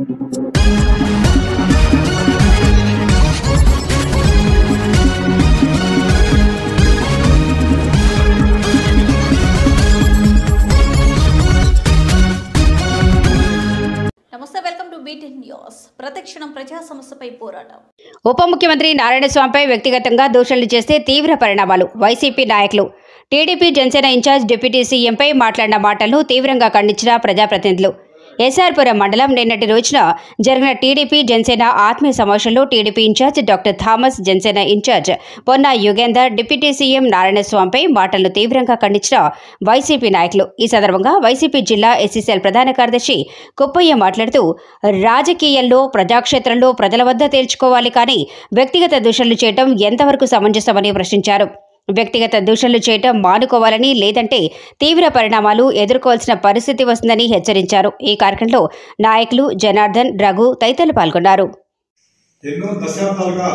నమస్తే welcome to beaten news ప్రతిక్షణం ప్రజా సమస్యపై పోరాటం ఉప ముఖ్యమంత్రి నారాయణస్వామిపై వ్యక్తిగతంగా దూషణలు చేస్తే తీవ్ర పరిణామాలు వైసీపీ నాయకులు టీడీపీ జనసేన ఇన్ఛార్జ్ డిప్యూటీ సీఎంపై మాట్లాడిన మాటలను తీవ్రంగా ఖండించిన ప్రజాప్రతినిధులు ఎస్ఆర్పురం మండలం నిన్నటి రోజున జరిగిన టీడీపీ జనసేన ఆత్మీయ సమావేశంలో TDP incharge doctor Thomas Janasena incharge Ponna Yugender deputy CM నారాయణస్వామిపై మాటలను తీవ్రంగా ఖండించిన వైసీపీ నాయకులు ఈ సందర్భంగా వైసీపీ జిల్లా ఎస్సీసీఎల్ ప్రధాన కార్యదర్శి కుప్పయ్య మాట్లాడుతూ రాజకీయాల్లో ప్రజాక్షేత్రంలో ప్రజల వద్ద తేల్చుకోవాలి కానీ వ్యక్తిగత దూషణలు చేయటం ఎంతవరకు సమంజసమని ప్రశ్నించారు వ్యక్తిగత దూషణలు చేయటం మానుకోవాలని లేదంటే తీవ్ర పరిణామాలు ఎదుర్కోవాల్సిన పరిస్థితి వస్తుందని హెచ్చరించారు ఈ కార్యక్రమంలో నాయకులు జనార్దన్ రఘు తదితరులు పాల్గొన్నారు ఎన్నో దశాబ్దాలుగా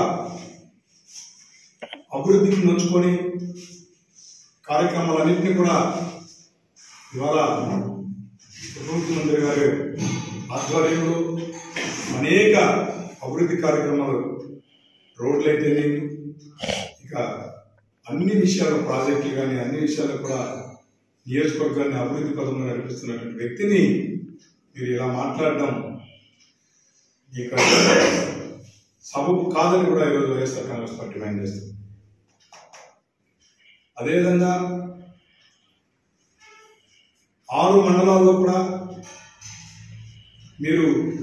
అభివృద్ధికి నొచ్చుకొని కార్యక్రమాలన్నింటినీ కూడా ఇవాళ ఉప ముఖ్యమంత్రి గారి ఆధ్వర్యంలో అనేక అభివృద్ధి కార్యక్రమాలు రోడ్లు అయితేనేమి ఇక అన్ని విషయాలు ప్రాజెక్టులు కానీ అన్ని విషయాలు కూడా నియోజకవర్గాన్ని అభివృద్ధి పదంలో నడిపిస్తున్నటువంటి వ్యక్తిని మీరు ఇలా మాట్లాడడం ఇక్కడ సబబు కాదని కూడా ఈరోజు వైఎస్ఆర్ కాంగ్రెస్ పార్టీ డిమాండ్ చేస్తుంది అదేవిధంగా ఆరు మండలాల్లో కూడా మీరు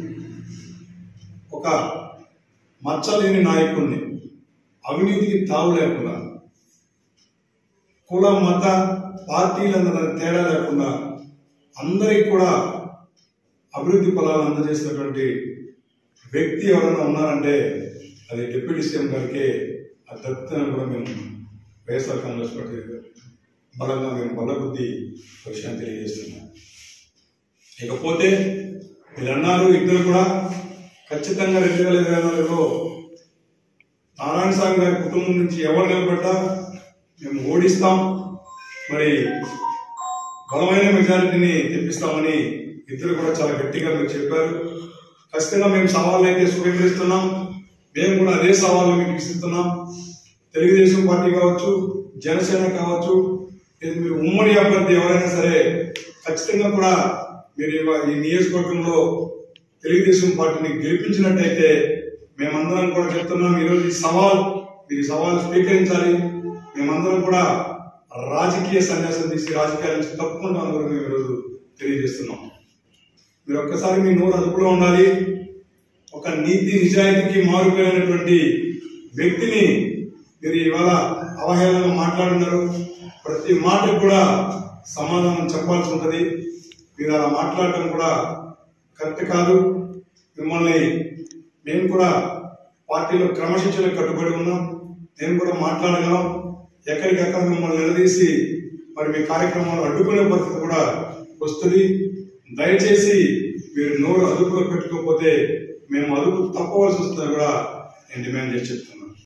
ఒక మచ్చలేని నాయకుడిని అవినీతికి తావు లేకుండా కుల మత పార్టీలన్న తేడా లేకుండా అందరికి కూడా అభివృద్ధి ఫలాలు అందజేసినటువంటి వ్యక్తి ఎవరైనా ఉన్నారంటే అది డిప్యూటీ సీఎం గారికి ఆ దక్కుతుందని కూడా మేము వైఎస్ఆర్ కాంగ్రెస్ పార్టీ బలంగా మేము బలబుద్ధి విషయాన్ని తెలియజేస్తున్నాం ఇకపోతే మీరు అన్నారు ఇద్దరు కూడా ఖచ్చితంగా రెండు వేల ఇరవై నాలుగులో నారాయణ స్వామి గారి కుటుంబం నుంచి ఎవరు నిలబడ్డా మేము ఓడిస్తాం మరి బలమైన మెజారిటీని తెప్పిస్తామని ఇద్దరు కూడా చాలా గట్టిగా మీరు చెప్పారు ఖచ్చితంగా మేము సవాళ్ళు అయితే స్వీకరిస్తున్నాం మేము కూడా అదే సవాళ్ళు మీకు ఇస్తున్నాం తెలుగుదేశం పార్టీ కావచ్చు జనసేన కావచ్చు ఇది మీరు ఉమ్మడి అభ్యర్థి ఎవరైనా సరే ఖచ్చితంగా కూడా మీరు ఇవా- ఈ నియోజకవర్గంలో తెలుగుదేశం పార్టీని గెలిపించినట్టయితే మేమందరం కూడా చెప్తున్నాం ఈరోజు ఈ సవాల్ మీరు ఈ సవాల్ స్వీకరించాలి మేమందరం కూడా రాజకీయ సన్యాసం తీసి రాజకీయాల నుంచి తప్పుకుంటామని కూడా మేము ఈరోజు తెలియజేస్తున్నాం మీరు ఒక్కసారి మీ నోరు అదుపులో ఉండాలి ఒక నీతి నిజాయితీకి మారుపోయినటువంటి వ్యక్తిని మీరు ఇవాళ అవహేళనగా మాట్లాడున్నారు ప్రతి మాటకు కూడా సమాధానం చెప్పాల్సి ఉంటుంది మీరు అలా మాట్లాడటం కూడా కరెక్ట్ కాదు మిమ్మల్ని మేము కూడా పార్టీలో క్రమశిక్షణ కట్టుబడి ఉన్నాం మేము కూడా మాట్లాడగలం ఎక్కడికక్కడ మిమ్మల్ని నిలదీసి మరి మీ కార్యక్రమాలు అడ్డుకునే పరిస్థితి కూడా వస్తుంది దయచేసి మీరు నోరు అదుపులో పెట్టుకోకపోతే మేము అదుపు తప్పవలసి వస్తుందని కూడా నేను డిమాండ్ చేసి చెప్తున్నాను